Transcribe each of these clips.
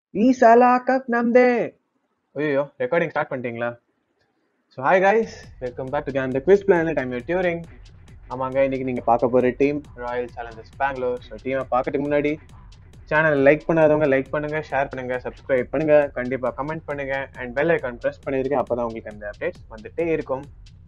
ಈ ಸಲ ಕಪ್ ನಮ್ದೇ ಅಯ್ಯೋ ರೆಕಾರ್ಡಿಂಗ್ ಸ್ಟಾರ್ಟ್ பண்ணிட்டீங்களா so hi guys welcome back to can the quiz planet I'm Turing ஆமாங்க இன்னைக்கு நீங்கள் பார்க்க போகிற team Royal Challengers Bangalore so டீமை பார்க்கறதுக்கு முன்னாடி சேனல் லைக் பண்ணாதவங்க லைக் பண்ணுங்க ஷேர் பண்ணுங்க சப்ஸ்கிரைப் பண்ணுங்க கண்டிப்பாக கமெண்ட் பண்ணுங்க அண்ட் பெல் ஐக்கான் ப்ரெஸ் பண்ணிருக்கேன் அப்போ தான் உங்களுக்கு அந்த அப்டேட்ஸ் வந்துட்டே இருக்கும்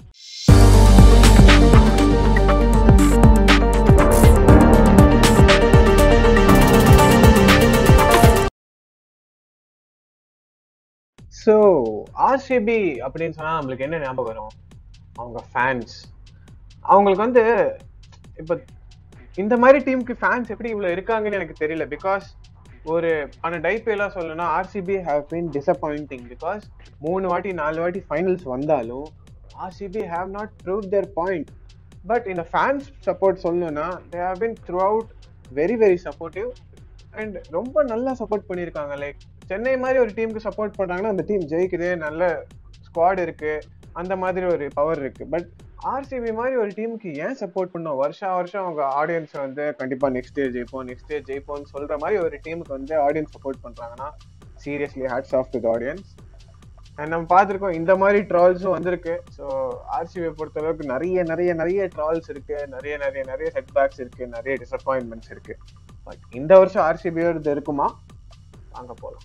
ஸோ ஆர்சிபி அப்படின்னு சொன்னா நம்மளுக்கு என்ன ஞாபகம் வரும் அவங்க ஃபேன்ஸ் அவங்களுக்கு வந்து இப்போ இந்த மாதிரி டீமுக்கு ஃபேன்ஸ் எப்படி இவ்வளோ இருக்காங்கன்னு எனக்கு தெரியல பிகாஸ் ஒரு ஆனால் டைப்பேலாம் சொல்லணும்னா RCB have been disappointing because மூணு வாட்டி நாலு வாட்டி ஃபைனல்ஸ் வந்தாலும் RCB have not prove their point but இந்த ஃபேன்ஸ் சப்போர்ட் சொல்லணும்னா they have been throughout very very supportive and ரொம்ப நல்லா சப்போர்ட் பண்ணியிருக்காங்க லைக் சென்னை மாதிரி ஒரு டீமுக்கு சப்போர்ட் பண்றாங்கன்னா அந்த டீம் ஜெயிக்குது நல்ல ஸ்குவாட் இருக்கு அந்த மாதிரி ஒரு பவர் இருக்கு பட் ஆர்சிபி மாதிரி ஒரு டீமுக்கு ஏன் சப்போர்ட் பண்ணோம் வருஷா வருஷம் அவங்க ஆடியன்ஸ் வந்து கண்டிப்பா நெக்ஸ்ட் இயர் ஜெயிப்போம் நெக்ஸ்ட் இயர் ஜெயிப்போம்னு சொல்ற மாதிரி ஒரு டீமுக்கு வந்து ஆடியன்ஸ் சப்போர்ட் பண்றாங்கன்னா seriously hats off to audience and நம்ம பார்த்துருக்கோம் இந்த மாதிரி ட்ரால்ஸும் வந்திருக்கு ஸோ ஆர்சிபியை பொறுத்த அளவுக்கு நிறைய நிறைய நிறைய ட்ரால்ஸ் இருக்கு நிறைய நிறைய நிறைய செட்பேக்ஸ் இருக்கு நிறைய டிசப்பாயின்மெண்ட்ஸ் இருக்கு பட் இந்த வருஷம் ஆர்சிபியோட இருக்குமா வாங்க போகலாம்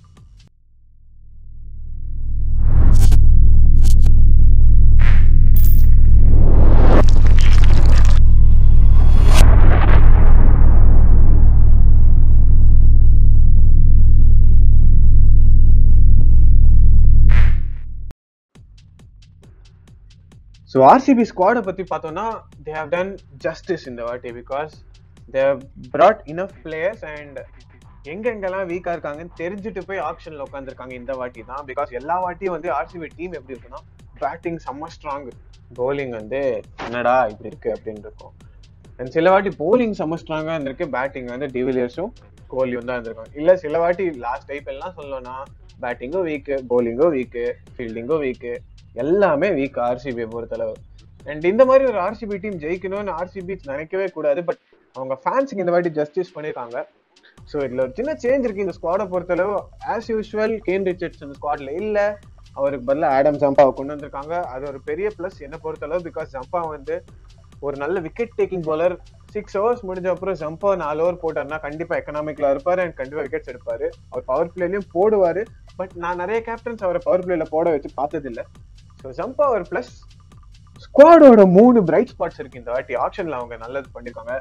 ஸோ ஆர்சிபி ஸ்குவாடை பற்றி பார்த்தோம்னா தே ஹவ் டன் ஜஸ்டிஸ் இந்த வாட்டி because they have brought enough players and எங்கெங்கெல்லாம் வீக்காக இருக்காங்கன்னு தெரிஞ்சுட்டு போய் ஆப்ஷனில் உட்காந்துருக்காங்க இந்த வாட்டி தான் பிகாஸ் எல்லா வாட்டியும் வந்து ஆர்சிபி டீம் எப்படி இருக்குன்னா பேட்டிங் செம்ம ஸ்ட்ராங் பவுலிங் வந்து என்னடா இப்படி இருக்கு அப்படின்னு இருக்கும் அண்ட் சில வாட்டி பவுலிங் செம்ம ஸ்ட்ராங்காக இருந்திருக்கு பேட்டிங் வந்து டிவிலியர்ஸும் கோலியும் தான் இருந்திருக்கும் இல்லை சில வாட்டி லாஸ்ட் டைப் எல்லாம் சொல்லணும்னா பேட்டிங்கும் வீக்கு பவுலிங்கும் வீக்கு ஃபீல்டிங்கும் வீக்கு எல்லாமே வீக் ஆர்சிபியை பொறுத்தளவு அண்ட் இந்த மாதிரி ஒரு ஆர்சிபி டீம் ஜெயிக்கணும்னு ஆர்சிபி நினைக்கவே கூடாது பட் அவங்க ஃபேன்ஸுக்கு இந்த வாட்டி ஜஸ்டிஸ் பண்ணியிருக்காங்க ஸோ இதுல ஒரு சின்ன சேஞ்ச் இருக்கு இந்த ஸ்குவாடை பொறுத்தளவு ஆஸ் யூஸ்வல் கேன் ரிச்சர்ட்ஸ் இந்த ஸ்குவாட்ல இல்ல அவருக்கு பதிலாக ஆடம் ஜம்பாவை கொண்டு வந்திருக்காங்க அது ஒரு பெரிய பிளஸ் என்ன பொறுத்தளவு பிகாஸ் ஜம்பா வந்து ஒரு நல்ல wicket taking bowler six overs முடிஞ்ச அப்புறம் ஜம்பா நாலு ஓவர் போட்டார்னா கண்டிப்பா எக்கனாமிக்ல இருப்பாரு அண்ட் கண்டிப்பா விக்கெட்ஸ் எடுப்பாரு அவர் பவர் பிளேலயும் போடுவாரு பட் நான் நிறைய கேப்டன்ஸ் அவரை பவர் பிளேல போட வச்சு பார்த்தது இல்ல ஸோ ஜம்பா ஒரு பிளஸ் ஸ்குவாடோட மூணு பிரைட் ஸ்பாட்ஸ் இருக்கு இந்த வாட்டி ஆப்ஷன்ல அவங்க நல்லது பண்ணிருக்காங்க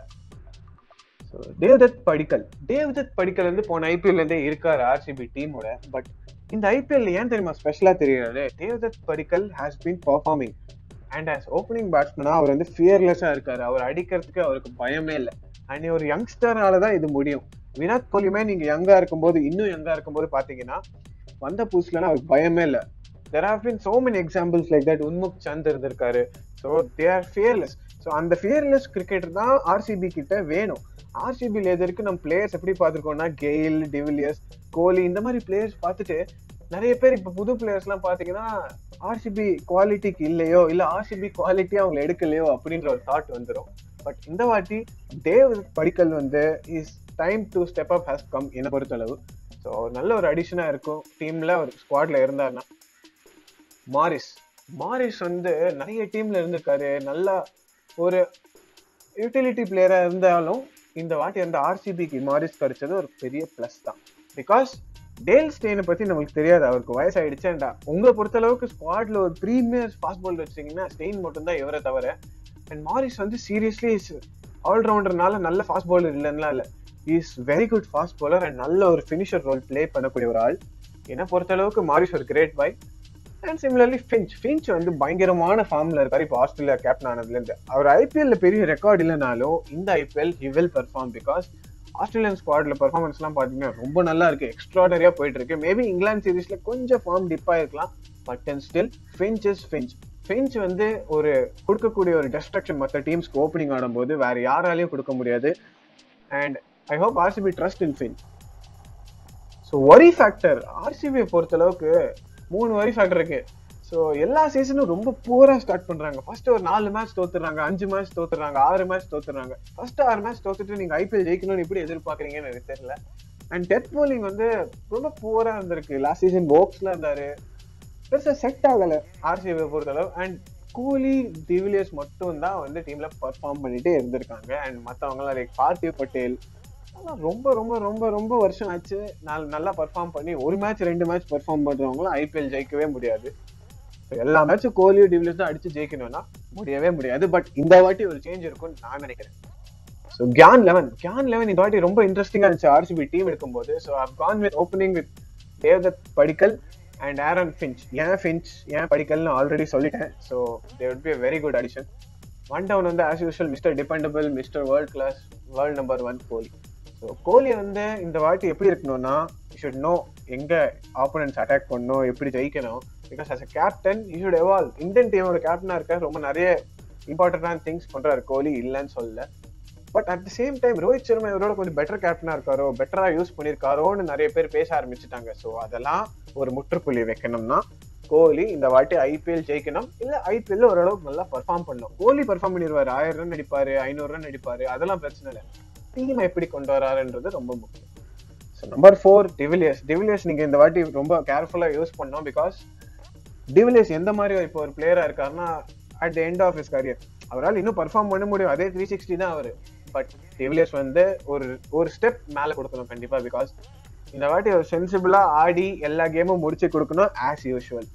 தேவ்தத் படிக்கல் தேவ்தத் படிக்கல் வந்து போன ஐபிஎல் இருந்தே இருக்காரு ஆர்சிபி டீமோட பட் இந்த ஐபிஎல் ஏன் தெரியுமா ஸ்பெஷலா தெரியாது Devdutt Padikkal has been performing and as opening பேட்ஸ்மேனா அவர் வந்து ஃபியர்லெஸ்ஸா இருக்காரு அவர் அடிக்கிறதுக்கு அவருக்கு பயமே இல்லை அண்ட் ஒரு யங்ஸ்டர்னால தான் இது முடியும் விராட் கோலியுமே நீங்க யங்கா இருக்கும்போது இன்னும் யங்கா இருக்கும்போது பாத்தீங்கன்னா வந்த புதுசுலனா அவருக்கு பயமே இல்லை there have been so many examples like that Unmukt Chand இருந்திருக்காரு so they are fearless so அந்த ஃபியர்லெஸ் கிரிக்கெட்டர் தான் ஆர்சிபி கிட்ட வேணும் ஆர்சிபியில் எதற்கு நம்ம பிளேயர்ஸ் எப்படி பார்த்துருக்கோம்னா கெயில் டிவிலியர்ஸ் கோலி இந்த மாதிரி பிளேயர்ஸ் பார்த்துட்டு நிறைய பேர் இப்போ புது பிளேயர்ஸ்லாம் பார்த்தீங்கன்னா ஆர்சிபி குவாலிட்டிக்கு இல்லையோ இல்லை ஆர்சிபி குவாலிட்டி அவங்க எடுக்கலையோ அப்படின்ற ஒரு தாட் வந்துடும் பட் இந்த வாட்டி தேவ் படிக்கல் வந்து is time to step up has come என்னை பொறுத்தளவு ஸோ நல்ல ஒரு அடிஷனாக இருக்கும் டீமில் ஒரு ஸ்குவாட்ல இருந்தாருன்னா மாரிஸ் மாரிஸ் வந்து நிறைய டீம்ல இருந்திருக்காரு நல்லா ஒரு யூட்டிலிட்டி பிளேயரா இருந்தாலும் இந்த வாட்டி வந்து ஆர்சிபிக்கு மாரிஸ் கிடைச்சது ஒரு பெரிய பிளஸ் தான் பிகாஸ் டேல் ஸ்டெயினை பத்தி நம்மளுக்கு தெரியாது அவருக்கு வயசாயிடுச்சு அண்ட் உங்களை பொறுத்த அளவுக்கு ஸ்குவாட்ல ஒரு ப்ரீமியர் ஃபாஸ்ட் பால் வச்சிங்கன்னா ஸ்டெயின் மட்டும் தான் இவரை தவிர அண்ட் மாரிஸ் வந்து சீரியஸ்லி இஸ் ஆல்ரவுண்டர்னால நல்ல ஃபாஸ்ட் பாலர் இல்லைன்னா இல்லை is very good fast bowler and நல்ல ஒரு ஃபினிஷர் ரோல் பிளே பண்ணக்கூடிய ஒரு ஆள் என்னை பொறுத்த அளவுக்கு மாரிஸ் ஒரு great buy and similarly Finch Finch வந்து பயங்கரமான ஃபார்ம்ல இருக்காரு இப்போ ஆஸ்திரேலியா கேப்டன் ஆனதுலேருந்து அவர் ஐபிஎல்ல பெரிய ரெக்கார்ட் இல்லைனாலும் இந்த IPL he will perform because Australian ஸ்குவாட்ல பெர்ஃபார்மன்ஸ்லாம் பார்த்தீங்கன்னா ரொம்ப நல்லா இருக்கு எக்ஸ்ட்ராடரியா போயிட்டு இருக்கு மேபி இங்கிலாந்து சீரீஸ்ல கொஞ்சம் ஃபார்ம் டிப்பா இருக்கலாம் but and still Finch is Finch Finch வந்து ஒரு கொடுக்கக்கூடிய ஒரு டெஸ்ட்ரக்ஷன் மற்ற டீம்ஸ்க்கு ஓப்பனிங் ஆடும்போது வேற யாராலையும் கொடுக்க முடியாது and I hope RCB trust in Finch so worry factor ஆர்சிபியை பொறுத்த அளவுக்கு மூணு வரி ஃபேக்டர் இருக்கு ஸோ எல்லா சீசனும் ரொம்ப பூரா ஸ்டார்ட் பண்றாங்க ஃபர்ஸ்ட் ஒரு நாலு மேட்ச் தோத்துறாங்க அஞ்சு மேட்ச் தோத்துறாங்க ஆறு மேட்ச் தோத்துறாங்க ஃபர்ஸ்ட் ஆறு மேட்ச் தோத்துட்டு நீங்க ஐபிஎல் ஜெயிக்கணும்னு எப்படி எதிர்பார்க்கறீங்கன்னு எனக்கு தெரியல அண்ட் டெத் போலிங் வந்து ரொம்ப புவரா இருந்திருக்கு லாஸ்ட் சீசன் போக்ஸ்ல இருந்தாரு பெருசா செட் ஆகல ஆர்சிபி பொறுத்தளவு அண்ட் கூலி டிவிலியர்ஸ் மட்டும் தான் வந்து டீம்ல பர்ஃபார்ம் பண்ணிட்டே இருந்திருக்காங்க அண்ட் மற்றவங்களாம் லைக் பார்த்திவ் பட்டேல் அதெல்லாம் ரொம்ப ரொம்ப ரொம்ப ரொம்ப வருஷம் ஆச்சு நான் நல்லா பர்ஃபார்ம் பண்ணி ஒரு மேட்ச் ரெண்டு மேட்ச் பர்ஃபார்ம் பண்றவங்களாம் ஐபிஎல் ஜெயிக்கவே முடியாது So, எல்லா மேட்சும் கோலியும் டிவிலியர்ஸ் தான் அடிச்சு ஜெயிக்கணும்னா முடியவே முடியாது பட் இந்த வாட்டி ஒரு சேஞ்ச் இருக்கும்னு நான் நினைக்கிறேன் ஸோ கியான் லெவன் கியான் லெவன் இந்த வாட்டி ரொம்ப இன்ட்ரெஸ்டிங்கா இருந்துச்சு ஆர்சிபி டீம் எடுக்கும்போது so I've gone with opening with Devdutt Padikkal and Aaron Finch ஏன் ஃபின்ச் ஏன் படிக்கல்னு ஆல்ரெடி சொல்லிட்டேன் so they would be a very good addition one down வந்து as usual mister dependable mister world class world number one Kohli so Kohli வந்து இந்த வாட்டி எப்படி இருக்கணும்னா யூ ஷுட் நோ எங்க ஆப்போனன்ஸ் அட்டாக் பண்ணணும் எப்படி ஜெயிக்கணும் because as a captain you should evolve Indian டீமோட கேப்டனா இருக்க ரொம்ப நிறைய இம்பார்ட்டன்டான திங்ஸ் பண்றாரு கோலி இல்லைன்னு சொல்லல but at the same time Rohit Sharma இவரோட கொஞ்சம் பெட்டர் கேப்டனா இருக்காரோ பெட்டரா யூஸ் பண்ணிருக்காரோன்னு நிறைய பேர் பேச ஆரம்பிச்சுட்டாங்க ஸோ அதெல்லாம் ஒரு முற்றுப்புள்ளி வைக்கணும்னா கோலி இந்த வாட்டி ஐபிஎல் ஜெயிக்கணும் இல்ல ஐபிஎல் ஓரளவுக்கு நல்லா பர்ஃபார்ம் பண்ணும் கோலி பர்ஃபார்ம் பண்ணிடுவாரு ஆயிரம் ரன் அடிப்பாரு ஐநூறு ரன் அடிப்பாரு அதெல்லாம் பிரச்சனை இல்லை டீம் எப்படி கொண்டு வராருன்றது ரொம்ப முக்கியம் so number four de Villiers de Villiers நீங்க இந்த வாட்டி ரொம்ப கேர்ஃபுல்லா யூஸ் பண்ணோம் பிகாஸ் டிவிலியர்ஸ் எந்த மாதிரி இப்போ ஒரு பிளேயரா இருக்காருன்னா at the end of his career அவரால் இன்னும் பர்ஃபார்ம் பண்ண முடியும் அதே த்ரீ சிக்ஸ்டி தான் அவரு பட் டிவிலியர்ஸ் வந்து ஒரு ஒரு ஸ்டெப் மேல கொடுக்கணும் கண்டிப்பா பிகாஸ் இந்த வாட்டி ஒரு சென்சிபிளா ஆடி எல்லா கேமும் முடிச்சு கொடுக்கணும் as usual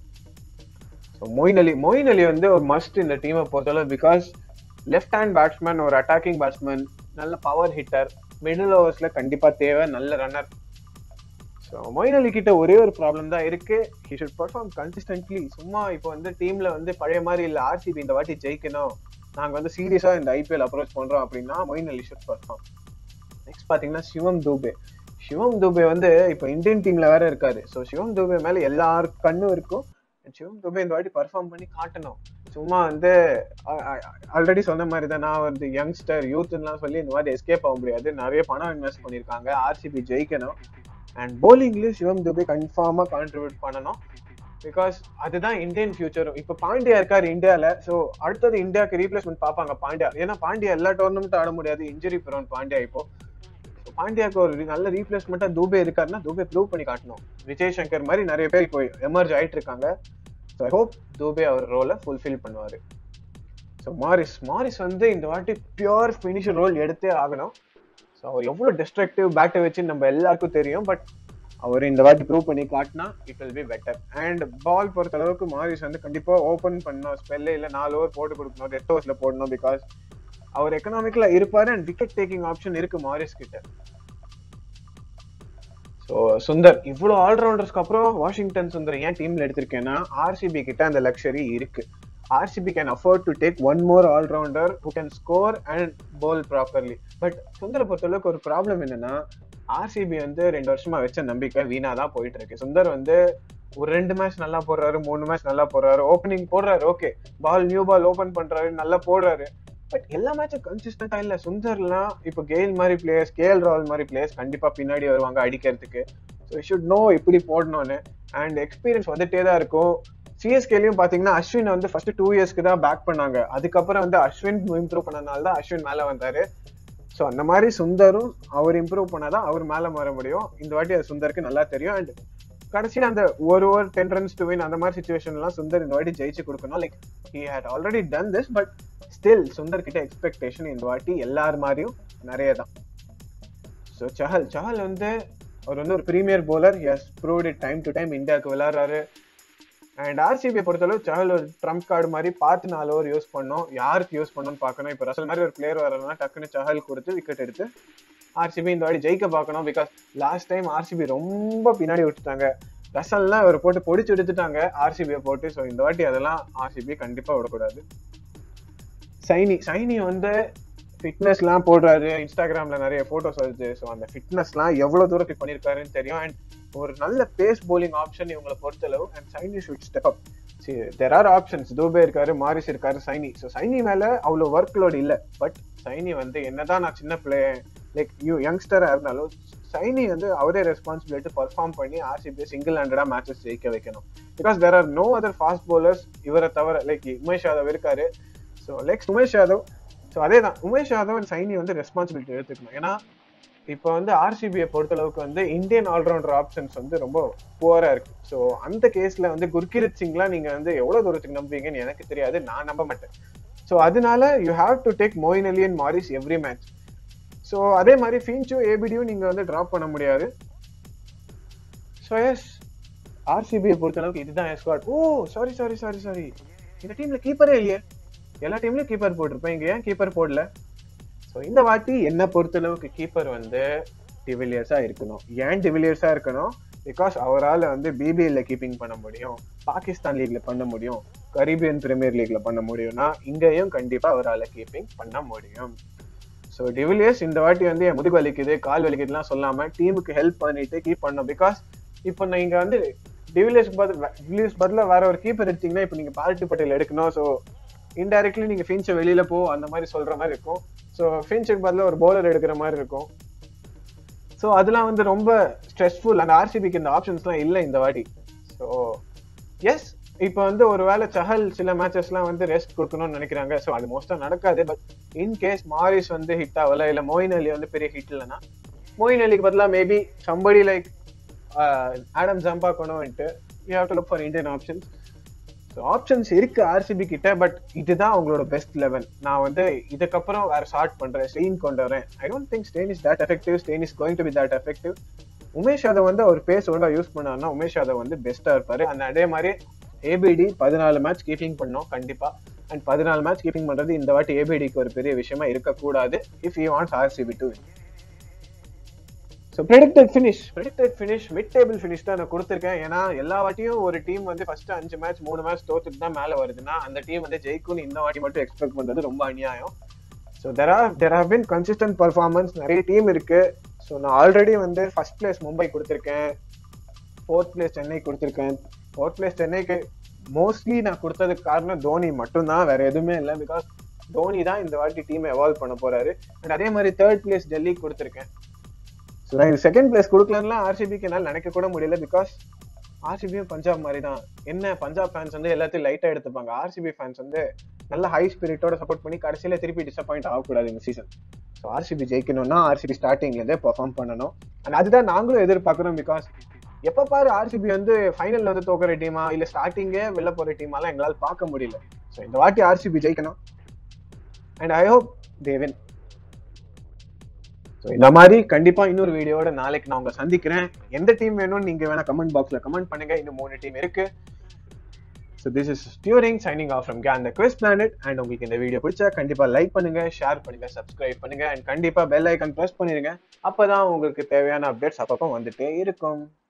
so Moeen Ali Moeen Ali வந்து ஒரு மஸ்ட் இந்த டீமை பொறுத்தளவு பிகாஸ் லெஃப்ட் ஹேண்ட் பேட்ஸ்மேன் ஒரு அட்டாக்கிங் பேட்ஸ்மேன் நல்ல பவர் ஹிட்டர் மிடில் ஓவர்ஸ்ல கண்டிப்பா தேவை நல்ல ரன்னர் ஸோ மொயின் அலி கிட்ட ஒரே ஒரு ப்ராப்ளம் தான் இருக்கு ஹி ஷுட் பர்ஃபார்ம் கன்சிஸ்டன்ட்லி சும்மா இப்போ வந்து டீம்ல வந்து பழைய மாதிரி இல்ல ஆர்சிபி இந்த வாட்டி ஜெயிக்கணும் நாங்க வந்து சீரியஸா இந்த ஐபிஎல் அப்ரோச் பண்றோம் அப்படின்னா Moeen Ali should perform next பாத்தீங்கன்னா சிவம் தூபே சிவம் தூபே வந்து இப்போ இந்தியன் டீம்ல வேற இருக்காரு ஸோ சிவம் தூபே மேல எல்லார் கண்ணும் இருக்கும் சிவம் தூபே இந்த வாட்டி பர்ஃபார்ம் பண்ணி காட்டணும் சும்மா வந்து ஆல்ரெடி சொன்ன மாதிரி தான் நான் வந்து யங்ஸ்டர் யூத்லாம் சொல்லி இந்த மாதிரி எஸ்கேப் ஆக முடியாது நிறைய பணம் இன்வெஸ்ட் பண்ணியிருக்காங்க ஆர்சிபி ஜெயிக்கணும் அண்ட் போலிங்லயும் சிவம் துபே கன்ஃபார்மா கான்ட்ரிபியூட் பண்ணணும் பிகாஸ் அதுதான் இந்தியன் ஃபியூச்சர் இப்போ பாண்டியா இருக்காரு இந்தியால ஸோ அடுத்தது இந்தியாவுக்கு ரீப்ளேஸ்மெண்ட் பார்ப்பாங்க பாண்டியா ஏன்னா பாண்டியா எல்லா டோர்னமெண்ட்டும் ஆட முடியாது இன்ஜுரி ப்ரோன் பாண்டியா இப்போ So, பாண்டியாக்கு ஒரு நல்ல ரீப்ளேஸ்மெண்ட்டா தூபே இருக்காருன்னா தூபே ப்ரூவ் பண்ணி காட்டணும் விஜய் சங்கர் மாதிரி நிறைய பேர் இப்போ எமர்ஜ் ஆயிட்டு இருக்காங்க ஸோ ஐ ஹோப் தூபே அவர் ரோலை ஃபுல்ஃபில் பண்ணுவாரு ஸோ மாரிஸ் மாரிஸ் வந்து இந்த வாட்டி பியூர் ஃபினிஷர் ரோல் எடுத்தே ஆகணும் ஸோ அவர் எவ்வளோ டிஸ்ட்ரக்டிவ் பேட்டை வச்சு நம்ம எல்லாருக்கும் தெரியும் பட் அவர் இந்த வாட்டி ப்ரூவ் பண்ணி காட்டினா it will be better and ball பொறுத்த அளவுக்கு மாரிஸ் வந்து கண்டிப்பா ஓப்பன் பண்ணணும் ஸ்பெல்ல இல்ல நாலு ஓவர் போட்டு கொடுக்கணும் ரெட் ஓவர்ஸ்ல போடணும் பிகாஸ் அவர் எக்கனாமிக்ல இருப்பாரு அண்ட் விக்கெட் டேக்கிங் ஆப்ஷன் இருக்கு மாரிஸ் கிட்ட ஸோ சுந்தர் இவ்வளோ ஆல்ரவுண்டர்ஸ்க்கு அப்புறம் வாஷிங்டன் சுந்தர் ஏன் டீம்ல எடுத்திருக்கேன்னா ஆர்சிபி கிட்ட அந்த லக்ஸரி இருக்கு RCB can afford to take one more allrounder who can score and bowl properly but சுந்தரை பொறுத்தளவுக்கு ஒரு ப்ராப்ளம் என்னன்னா ஆர்சிபி வந்து ரெண்டு வருஷமா வச்ச நம்பிக்கை வீணா தான் போயிட்டு இருக்கு சுந்தர் வந்து ஒரு ரெண்டு மேட்ச் நல்லா போடுறாரு மூணு மேட்ச் நல்லா போடுறாரு ஓப்பனிங் போடுறாரு okay ball new ball open பண்றாரு நல்லா போடுறாரு பட் எல்லா மேட்சும் கன்சிஸ்டன்டா இல்ல சுந்தர்லாம் இப்போ கெயில் மாதிரி பிளேயர்ஸ் கேஎல் ராவல் மாதிரி பிளேயர்ஸ் கண்டிப்பா பின்னாடி வருவாங்க அடிக்கிறதுக்கு ஸோ ஷுட் நோ எப்படி போடணும்னு அண்ட் எக்ஸ்பீரியன்ஸ் வந்துட்டே தான் இருக்கும் சிஎஸ்கேலையும் பாத்தீங்கன்னா அஸ்வின் வந்து ஃபர்ஸ்ட் டூ இயர்ஸ்க்கு தான் பேக் பண்ணாங்க அதுக்கப்புறம் வந்து அஸ்வின் இம்ப்ரூவ் பண்ணனால தான் அஸ்வின் மேல வந்தாரு ஸோ அந்த மாதிரி சுந்தரும் அவர் இம்ப்ரூவ் பண்ணாதான் அவர் மேல வர முடியும் இந்த வாட்டி அது சுந்தருக்கு நல்லா தெரியும் அண்ட் கடைசியில் அந்த ஒரு over ten runs to win அந்த மாதிரி சுச்சுவேஷன்லாம் சுந்தர் இந்த வாட்டி ஜெயிச்சு கொடுக்கணும் like he had already done this but still Sundar கிட்ட எக்ஸ்பெக்டேஷன் இந்த வாட்டி எல்லார் மாதிரியும் நிறைய தான் ஸோ சஹல் சஹல் வந்து அவர் வந்து ஒரு premier bowler is proved it time to time இந்தியாவுக்கு விளையாடுறாரு அண்ட் ஆர்சிபி பொறுத்தளவு சஹல் ஒரு ட்ரம்ப் கார்டு மாதிரி பார்த்து நாலு ஓவர் யூஸ் பண்ணோம் யாருக்கு யூஸ் பண்ணணும்னு பார்க்கணும் இப்போ ரசல் மாதிரி ஒரு பிளேயர் வரலன்னா டக்குன்னு சஹல் கொடுத்து விக்கெட் எடுத்து ஆர்சிபி இந்த வாட்டி ஜெயிக்க பார்க்கணும் பிகாஸ் லாஸ்ட் டைம் ஆர்சிபி ரொம்ப பின்னாடி விட்டுட்டாங்க ரசல்லாம் அவர் போட்டு பொடிச்சு எடுத்துட்டாங்க ஆர்சிபியை போட்டு ஸோ இந்த வாட்டி அதெல்லாம் ஆர்சிபி கண்டிப்பா விடக்கூடாது சைனி சைனி வந்து ஃபிட்னஸ்லாம் போடுறாரு இன்ஸ்டாகிராம்ல நிறைய போட்டோஸ் வருது ஸோ அந்த ஃபிட்னஸ்லாம் எவ்வளவு தூரத்துக்கு பண்ணியிருக்காருன்னு தெரியும் அண்ட் ஒரு நல்ல பேஸ் போலிங் ஆப்ஷன் இவங்களை பொறுத்தளவு and Saini should step up there are options Dube இருக்காரு மாரிஸ் இருக்காரு சைனி ஸோ சைனி மேல அவ்வளோ ஒர்க் லோட் இல்லை பட் சைனி வந்து என்னதான் நான் சின்ன பிளே லைக் யூ யங்ஸ்டரா இருந்தாலும் சைனி வந்து அவரே ரெஸ்பான்சிபிலிட்டி பர்ஃபார்ம் பண்ணி ஆர்சிபி சிங்கிள் ஹேண்டடா மேட்சஸ் ஜெயிக்க வைக்கணும் because there are no other fast bowlers இவரை தவிர லைக் உமேஷ் யாதவ் இருக்காரு so like Umesh Yadav so அதே தான் உமேஷ் யாதவ் அண்ட் சைனி வந்து ரெஸ்பான்சிபிலிட்டி எடுத்துக்கணும் ஏன்னா இப்போ வந்து ஆர்சிபியை பொறுத்தளவுக்கு வந்து இந்தியன் ஆல்ரவுண்டர் ஆப்ஷன்ஸ் வந்து ரொம்ப புவரா இருக்கு ஸோ அந்த கேஸ்ல வந்து குர்கிரத் சிங்லாம் நீங்க வந்து எவ்வளவு தூரத்துக்கு நம்புவீங்கன்னு எனக்கு தெரியாது நான் நம்ப மாட்டேன் ஸோ அதனால you have to take Moeen Ali and Morris every match so அதே மாதிரி ஃபீன்ச்சோ ஏபிடியும் நீங்க வந்து ட்ராப் பண்ண முடியாது ஸோ எஸ் ஆர்சிபியை பொறுத்தளவுக்கு இதுதான் என் squad oh sorry sorry sorry sorry இந்த டீம்ல கீப்பரே இல்லையே எல்லா டீம்லயும் கீப்பர் போட்டிருப்பேன் இங்க ஏன் கீப்பர் போடல ஸோ இந்த வாட்டி என்ன பொறுத்தளவுக்கு கீப்பர் வந்து டிவிலியர்ஸா இருக்கணும் ஏன் டிவிலியர்ஸா இருக்கணும் பிகாஸ் அவரால் வந்து பிபிஎல்ல கீப்பிங் பண்ண முடியும் பாகிஸ்தான் லீக்ல பண்ண முடியும் கரீபியன் பிரீமியர் லீக்ல பண்ண முடியும்னா இங்கேயும் கண்டிப்பா அவரால் கீப்பிங் பண்ண முடியும் ஸோ டிவிலியர்ஸ் இந்த வாட்டி வந்து என் முதுகு வலிக்குது கால் வலிக்குதுலாம் சொல்லாம டீமுக்கு ஹெல்ப் பண்ணிட்டு கீப் பண்ணும் பிகாஸ் இப்போ நீங்க வந்து டிவிலியர்ஸ்க்கு பதில் டிவிலியர்ஸ் பதிலாக வேற ஒரு கீப்பர் எடுத்தீங்கன்னா இப்போ நீங்க பார்ட்டி பட்டேல் எடுக்கணும் ஸோ இன்டைரக்ட்லி நீங்க ஃபின்ச்சை வெளியில போ அந்த மாதிரி சொல்ற மாதிரி இருக்கும் ஸோ ஃபின்ச்சுக்கு பதிலாக ஒரு பவுலர் எடுக்கிற மாதிரி இருக்கும் ஸோ அதெல்லாம் வந்து ரொம்ப ஸ்ட்ரெஸ்ஃபுல் அந்த ஆர்சிபிக்கு இந்த ஆப்ஷன்ஸ்லாம் இல்லை இந்த வாட்டி ஸோ எஸ் இப்போ வந்து ஒருவேளை சஹல் சில மேட்சஸ்லாம் வந்து ரெஸ்ட் கொடுக்கணும்னு நினைக்கிறாங்க ஸோ அது மோஸ்டா நடக்காது பட் இன் கேஸ் மாரிஸ் வந்து ஹிட் ஆகல இல்லை மோயின் அலி வந்து பெரிய ஹிட் இல்லைன்னா மோயின் அலிக்கு பதிலாக maybe somebody like Adam Zampa கொண்டு வந்துட்டு you have to look for Indian options so options இருக்கு ஆர்சிபி கிட்ட பட் இதுதான் அவங்களோட பெஸ்ட் லெவல் நான் வந்து இதுக்கப்புறம் வேற ஸ்டார்ட் பண்றேன் ஸ்டெயின் கொண்டு வரேன் I don't think Steyn is that effective Steyn is going to be that effective Umesh Yadav வந்து அவர் பேஸ் ஒழுங்கா யூஸ் பண்ணாருன்னா உமேஷ் யாதவ் வந்து பெஸ்டா இருப்பாரு அந்த அதே மாதிரி ஏபிடி பதினாலு மேட்ச் கீப்பிங் பண்ணோம் கண்டிப்பா அண்ட் பதினாலு மேட்ச் கீப்பிங் பண்றது இந்த வாட்டி ஏபிடிக்கு ஒரு பெரிய விஷயமா இருக்கக்கூடாது if you wants RCB to so predicted finish predicted finish mid table finish தான் நான் கொடுத்துருக்கேன் ஏன்னா எல்லா வாட்டியும் ஒரு டீம் வந்து ஃபர்ஸ்ட் அஞ்சு மேட்ச் மூணு மேட்ச் தோத்துட்டு தான் மேலே வருதுன்னா அந்த டீம் வந்து ஜெயிக்கும்னு இந்த வாட்டி மட்டும் எக்ஸ்பெக்ட் பண்றது ரொம்ப அநியாயம் so there are there have been consistent performance நிறைய டீம் இருக்கு ஸோ நான் ஆல்ரெடி வந்து ஃபர்ஸ்ட் பிளேஸ் மும்பை கொடுத்துருக்கேன் ஃபோர்த் பிளேஸ் சென்னை கொடுத்துருக்கேன் ஃபோர்த் பிளேஸ் சென்னைக்கு மோஸ்ட்லி நான் கொடுத்ததுக்கு காரணம் தோனி மட்டும்தான் வேற எதுவுமே இல்லை பிகாஸ் தோனி தான் இந்த வாட்டி டீம் எவால்வ் பண்ண போறாரு அண்ட் அதே மாதிரி தேர்ட் பிளேஸ் டெல்லி கொடுத்துருக்கேன் ஸோ நான் செகண்ட் பிளேஸ் கொடுக்கலன்னா ஆர்சிபிக்கு என்னால் நினைக்க கூட முடியல பிகாஸ் ஆர்சிபியும் பஞ்சாப் மாதிரி தான் என்ன பஞ்சாப் ஃபேன்ஸ் வந்து எல்லாத்தையும் லைட்டாக எடுத்துப்பாங்க ஆர்சிபி ஃபேன்ஸ் வந்து நல்ல ஹை ஸ்பிரிட்டோட சப்போர்ட் பண்ணி கடைசியில் திருப்பி டிசப்பாயிண்ட் ஆகக்கூடாது இந்த சீசன் ஸோ ஆர்சிபி ஜெயிக்கணும்னா ஆர்சிபி ஸ்டார்டிங்லேருந்தே பெர்ஃபார்ம் பண்ணணும் அண்ட் அதுதான் நாங்களும் எதிர்பார்க்குறோம் பிகாஸ் எப்போ பாரு ஆர்சிபி வந்து ஃபைனல்ல வந்து தோக்குற டீமா இல்லை ஸ்டார்டிங்கே வெளில போகிற டீமாலாம் எங்களால் பார்க்க முடியல ஸோ இந்த வாட்டி ஆர்சிபி ஜெயிக்கணும் and I hope Devan so இந்த மாதிரி கண்டிப்பா இன்னொரு வீடியோட நாளைக்கு நான் உங்களை சந்திக்கிறேன் எந்த டீம் வேணும்னு நீங்க வேணா கமெண்ட் பாக்ஸ்ல கமெண்ட் பண்ணுங்க இன்னும் மூணு டீம் இருக்கு so this is Turing signing off from can the quiz planet and உங்களுக்கு இந்த வீடியோ பிடிச்சா கண்டிப்பா லைக் பண்ணுங்க ஷேர் பண்ணுங்க சப்ஸ்கிரைப் பண்ணுங்க அண்ட் கண்டிப்பா பெல் ஐக்கன் ப்ரெஸ் பண்ணிருங்க அப்பதான் உங்களுக்கு தேவையான அப்டேட்ஸ் அப்பப்போ வந்துட்டே இருக்கும்